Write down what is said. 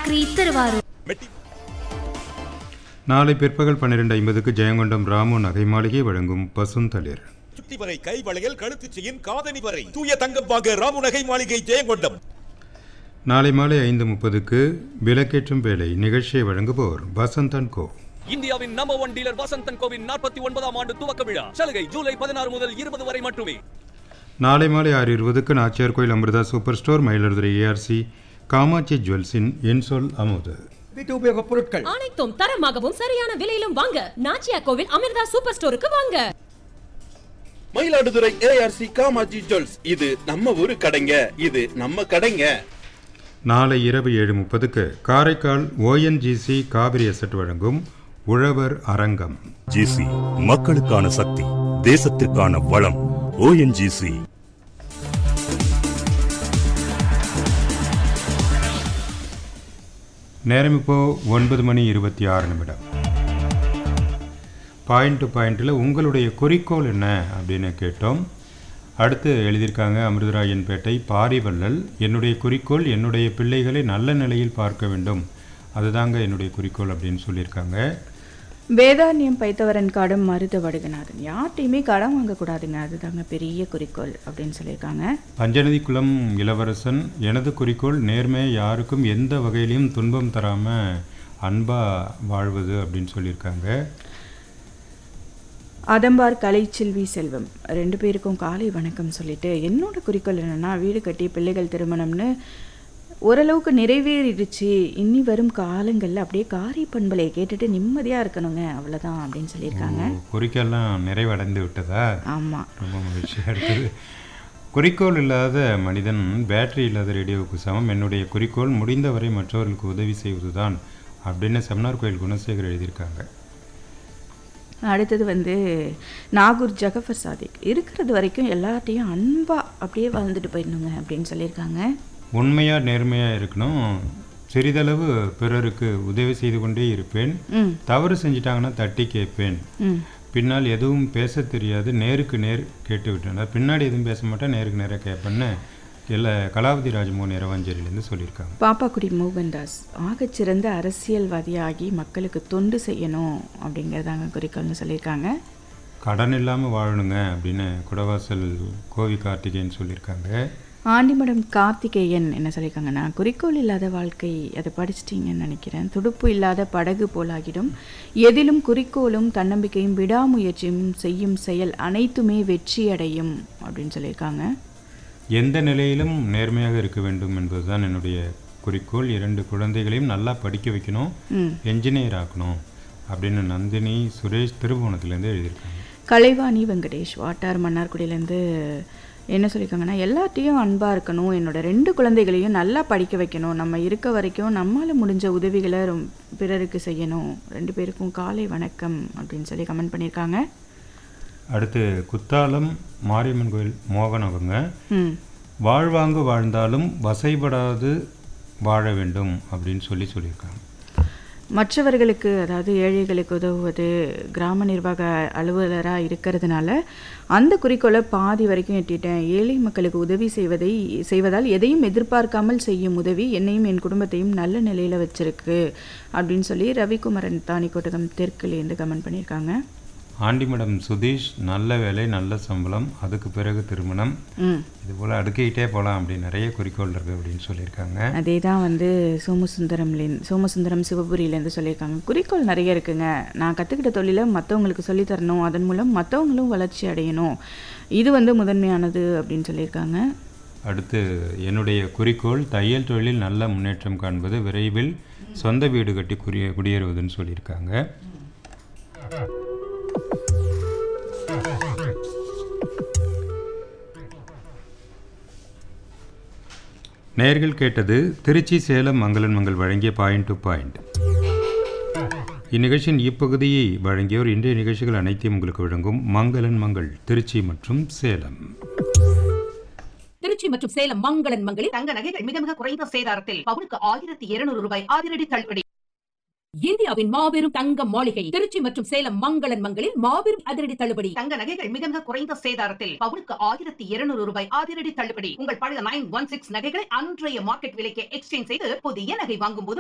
bakery Thiruvarur மெட்டி நாளை பிற்பகல் பன்னிரெண்டு ஐம்பதுக்கு ஜெயங்கொண்டம் ராமு நகை மாளிகை வழங்கும் பசுந்தளிர் சுட்டி வரை கை வளையல் கழுத்து செயின் காதணி வரை தூய தங்கம் வாங்க ராமு நகை மாளிகை ஜெயங்கொண்டம் நாளை மாலை ஐந்து முப்பதுக்கு விளக்கேற்றும் வேலை நிகழ்ச்சியை வழங்குவோர் வசந்தன் கோ இந்தியாவின் நம்பர் ஒன் டீலர் வசந்தன் கோவின் நாற்பத்தி ஒன்பதாம் ஆண்டு துவக்க விழா சலுகை ஜூலை பதினாறு முதல் இருபது வரை மட்டுமே நாளை மாலை ஆறு இருபதுக்கு Nachiyar Koil Amirtha super store Mayiladuthurai ARC Kamatchi ஜுவல்ஸின் என் சொல் அமுது வீட்டு உபயோகப் பொருட்கள் அனைத்தும் தரமாகவும் சரியான விலையிலும் வாங்க நாச்சியா கோவில் அமிர்தா சூப்பர் ஸ்டோருக்கு வாங்க மயிலாடுதுறை ஏஆர்சி காமாஜி ஜுவல்ஸ் இது நம்ம ஊரு கடைங்க இது நம்ம கடைங்க நாளை இரவு ஏழு முப்பதுக்கு காரைக்கால் ஓஎன்ஜிசி காவிரி எசட் வழங்கும் உழவர் அரங்கம் ஜிசி மக்களுக்கான சக்தி தேசத்திற்கான வளம் ஓஎன்ஜிசி நேரம் இப்போ ஒன்பது மணி இருபத்தி ஆறு நிமிடம் பாயிண்ட் டு பாயிண்டில் உங்களுடைய குறிக்கோள் என்ன அப்படின்னு கேட்டோம் அடுத்து எழுதியிருக்காங்க அமிர்தராயன்பேட்டை பாரிவள்ளல் என்னுடைய குறிக்கோள் என்னுடைய பிள்ளைகளை நல்ல நிலையில் பார்க்க வேண்டும் அதுதாங்க என்னுடைய குறிக்கோள் அப்படின்னு சொல்லியிருக்காங்க வேதாரண்யம் பைத்தவரன் காடும் மருத வடுகநாதன் யார்ட்டையுமே கடன் வாங்கக்கூடாதுங்க அதுதாங்க பெரிய குறிக்கோள் அப்படின்னு சொல்லியிருக்காங்க பஞ்சநதி குலம் இளவரசன் எனது குறிக்கோள் நேர்மையை யாருக்கும் எந்த வகையிலையும் துன்பம் தராமல் அன்பாக வாழ்வது அப்படின்னு சொல்லியிருக்காங்க அதம்பார் கலைச்செல்வி செல்வம் ரெண்டு பேருக்கும் காலை வணக்கம் சொல்லிட்டு என்னோட குறிக்கோள் என்னன்னா வீடு கட்டி பிள்ளைகள் திருமணம்னு ஓரளவுக்கு நிறைவேறிடுச்சு இனி வரும் காலங்களில் அப்படியே காரிய பண்பலை கேட்டுட்டு நிம்மதியாக இருக்கணுங்க அவ்வளோதான் அப்படின்னு சொல்லியிருக்காங்க குறிக்கோள்லாம் நிறைவடைந்து விட்டதா ஆமாம் ரொம்ப மகிழ்ச்சியாக இருக்குது குறிக்கோள் இல்லாத மனிதன் பேட்டரி இல்லாத ரேடியோவுக்கு சமம் என்னுடைய குறிக்கோள் முடிந்தவரை மற்றவர்களுக்கு உதவி செய்வதுதான் அப்படின்னு செம்னார் கோயில் குணசேகர் எழுதியிருக்காங்க அடுத்தது வந்து நாகூர் ஜகஃபர் சாதிக் இருக்கிறது வரைக்கும் எல்லார்ட்டையும் அன்பாக அப்படியே வாழ்ந்துட்டு போயிடணுங்க அப்படின்னு சொல்லியிருக்காங்க உண்மையாக நேர்மையாக இருக்கணும் சிறிதளவு பிறருக்கு உதவி செய்து கொண்டே இருப்பேன் ம் தவறு செஞ்சிட்டாங்கன்னா தட்டி கேட்பேன் ம் பின்னால் எதுவும் பேச தெரியாது நேருக்கு நேர் கேட்டு விட்டேன் அதாவது பின்னாடி எதுவும் பேச மாட்டேன் நேருக்கு நேராக கேட்பேன்னு எல்லா கலாவதி ராஜமோகன் இரவாஞ்சேரியிலேருந்து சொல்லியிருக்காங்க பாப்பாக்குடி மோகன்தாஸ் ஆகச்சிறந்த அரசியல்வாதியாகி மக்களுக்கு தொண்டு செய்யணும் அப்படிங்கிறதாங்க குறிக்கோள்னு சொல்லியிருக்காங்க கடன் இல்லாமல் வாழணுங்க அப்படின்னு குடவாசல் கோவி கார்த்திகேயன் சொல்லியிருக்காங்க ஆண்டிமடம் கார்த்திகேயன் என்ன சொல்லியிருக்காங்கன்னா குறிக்கோள் இல்லாத வாழ்க்கை அதை படிச்சிட்டிங்கன்னு நினைக்கிறேன் துடுப்பு இல்லாத படகு போலாகிடும் எதிலும் குறிக்கோளும் தன்னம்பிக்கையும் விடாமுயற்சியும் செய்யும் செயல் அனைத்துமே வெற்றியடையும் அப்படின்னு சொல்லியிருக்காங்க எந்த நிலையிலும் நேர்மையாக இருக்க வேண்டும் என்பதுதான் என்னுடைய குறிக்கோள் இரண்டு குழந்தைகளையும் நல்லா படிக்க வைக்கணும் ம் என்ஜினியர் ஆக்கணும் அப்படின்னு நந்தினி சுரேஷ் திருபுவனத்துலேருந்து எழுதியிருக்காங்க கலைவாணி வெங்கடேஷ் வாட்டார் மன்னார்குடியிலேருந்து என்ன சொல்லியிருக்காங்கன்னா எல்லாத்தையும் அன்பாக இருக்கணும் என்னோட ரெண்டு குழந்தைகளையும் நல்லா படிக்க வைக்கணும் நம்ம இருக்க வரைக்கும் நம்மால் முடிஞ்ச உதவிகளை ரொம் பிறருக்கு செய்யணும் ரெண்டு பேருக்கும் காலை வணக்கம் அப்படின்னு சொல்லி கமெண்ட் பண்ணியிருக்காங்க அடுத்து குத்தாலம் மாரியம்மன் கோயில் மோகன் அவங்க ம் வாழ்வாங்கு வாழ்ந்தாலும் வசைபடாது வாழ வேண்டும் அப்படின்னு சொல்லி சொல்லியிருக்காங்க மற்றவர்களுக்கு அதாவது ஏழைகளுக்கு உதவுவது கிராம நிர்வாக அலுவலராக இருக்கிறதுனால அந்த குறிக்கோளை பாதி வரைக்கும் எட்டிட்டேன் ஏழை மக்களுக்கு உதவி செய்வதை செய்வதால் எதையும் எதிர்பார்க்காமல் செய்யும் உதவி என்னையும் என் குடும்பத்தையும் நல்ல நிலையில் வச்சிருக்கு அப்படின்னு சொல்லி ரவிக்குமரன் தானிக்கோட்டகம் தெற்குலேருந்து கமெண்ட் பண்ணியிருக்காங்க ஆண்டிமடம் சுதீஷ் நல்ல வேலை நல்ல சம்பளம் அதுக்கு பிறகு திருமணம் ம் இது போல் அடுக்கிக்கிட்டே போகலாம் அப்படி நிறைய குறிக்கோள் இருக்குது அப்படின்னு சொல்லியிருக்காங்க அதே தான் வந்து சோமசுந்தரம்லேருந்து சோமசுந்தரம் சிவபுரியிலேருந்து சொல்லியிருக்காங்க குறிக்கோள் நிறைய இருக்குங்க நான் கற்றுக்கிட்ட தொழிலை மற்றவங்களுக்கு சொல்லித் தரணும் அதன் மூலம் மற்றவங்களும் வளர்ச்சி அடையணும் இது வந்து முதன்மையானது அப்படின்னு சொல்லியிருக்காங்க அடுத்து என்னுடைய குறிக்கோள் தையல் தொழிலில் நல்ல முன்னேற்றம் காண்பது விரைவில் சொந்த வீடு கட்டி குடியே குடியேறுவதுன்னு சொல்லியிருக்காங்க நேர்கள் கேட்டது திருச்சி சேலம் மங்களன் மங்கள் வழங்கிய பாயிண்ட் டு பாயிண்ட் இந்நிகழ்ச்சியின் இப்பகுதியை வழங்கியோர் இன்றைய நிகழ்ச்சிகள் அனைத்தையும் உங்களுக்கு வழங்கும் மங்களன் மங்கள் திருச்சி மற்றும் சேலம் திருச்சி மற்றும் சேலம் மங்களன் மங்களில் தங்க நகைகள் மிக மிக குறைந்த சேதாரத்தில் பவுனுக்கு ஆயிரத்தி இருநூறு ரூபாய் அதிரடி தள்ளுபடி இந்தியாவின் மாபெரும் தங்க மாளிகை திருச்சி மற்றும் சேலம் மங்களன் மங்களில் மாபெரும் அதிரடி தள்ளுபடி தங்க நகைகள் மிக மிக குறைந்த சேதாரத்தில் பவுனுக்கு ஆயிரத்தி இருநூறு ரூபாய் அதிரடி தள்ளுபடி உங்கள் பழைய நைன் ஒன் சிக்ஸ் நகைகளை அன்றைய மார்க்கெட் விலைக்கு எக்ஸ்சேஞ்ச் செய்து புதிய நகை வாங்கும் போது